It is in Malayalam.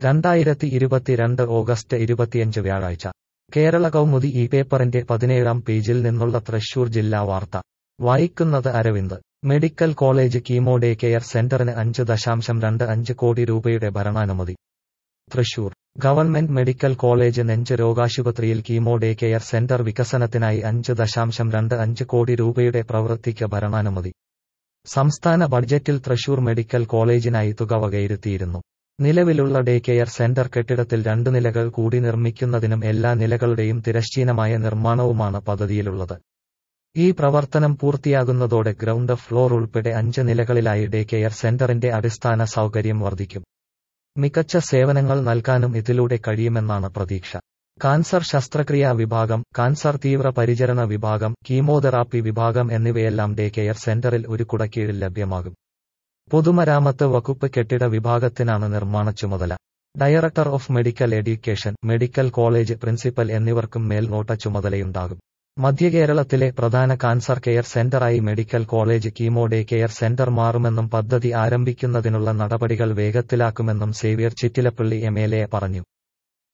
രണ്ടായിരത്തി ഇരുപത്തിരണ്ട് ഓഗസ്റ്റ് ഇരുപത്തിയഞ്ച് വ്യാഴാഴ്ച കേരള കൗമുദി ഈ പേപ്പറിന്റെ പതിനേഴാം പേജിൽ നിന്നുള്ള തൃശൂർ ജില്ലാ വാർത്ത വായിക്കുന്നത് Aravind medical college chemo day care സെന്ററിന് അഞ്ച് ദശാംശം രണ്ട് അഞ്ച് കോടി രൂപയുടെ ഭരണാനുമതി തൃശൂർ ഗവൺമെന്റ് മെഡിക്കൽ കോളേജ് നെഞ്ച് രോഗാശുപത്രിയിൽ കീമോ ഡേ കെയർ സെന്റർ വികസനത്തിനായി അഞ്ച് ദശാംശം രണ്ട് അഞ്ച് കോടി രൂപയുടെ പ്രവൃത്തിക്ക് ഭരണാനുമതി സംസ്ഥാന ബഡ്ജറ്റിൽ തൃശൂർ മെഡിക്കൽ കോളേജിനായി തുക വകയിരുത്തിയിരുന്നു നിലവിലുള്ള ഡേ കെയർ സെന്റർ കെട്ടിടത്തിൽ രണ്ടു നിലകൾ കൂടി നിർമ്മിക്കുന്നതിനും എല്ലാ നിലകളുടെയും തിരശ്ചീനമായ നിർമ്മാണവുമാണ് പദ്ധതിയിലുള്ളത് ഈ പ്രവർത്തനം പൂർത്തിയാകുന്നതോടെ ഗ്രൗണ്ട് ഫ്ലോർ ഉൾപ്പെടെ അഞ്ച് നിലകളിലായി ഡേ കെയർ സെന്ററിന്റെ അടിസ്ഥാന സൗകര്യം വർദ്ധിക്കും മികച്ച സേവനങ്ങൾ നൽകാനും ഇതിലൂടെ കഴിയുമെന്നാണ് പ്രതീക്ഷ കാൻസർ ശസ്ത്രക്രിയാ വിഭാഗം കാൻസർ തീവ്ര പരിചരണ വിഭാഗം കീമോതെറാപ്പി വിഭാഗം എന്നിവയെല്ലാം ഡേ കെയർ സെന്ററിൽ ഒരു കുടക്കീഴിൽ ലഭ്യമാകും പൊതുമരാമത്ത് വകുപ്പ് കെട്ടിട വിഭാഗത്തിനാണ് നിർമ്മാണ ചുമതല director of medical education medical college principal എന്നിവർക്കും മേൽനോട്ട ചുമതലയുണ്ടാകും മധ്യകേരളത്തിലെ പ്രധാന കാൻസർ കെയർ സെന്ററായി medical college chemo day care centre മാറുമെന്നും പദ്ധതി ആരംഭിക്കുന്നതിനുള്ള നടപടികൾ വേഗത്തിലാക്കുമെന്നും സേവ്യർ ചിറ്റിലപ്പള്ളി എം പറഞ്ഞു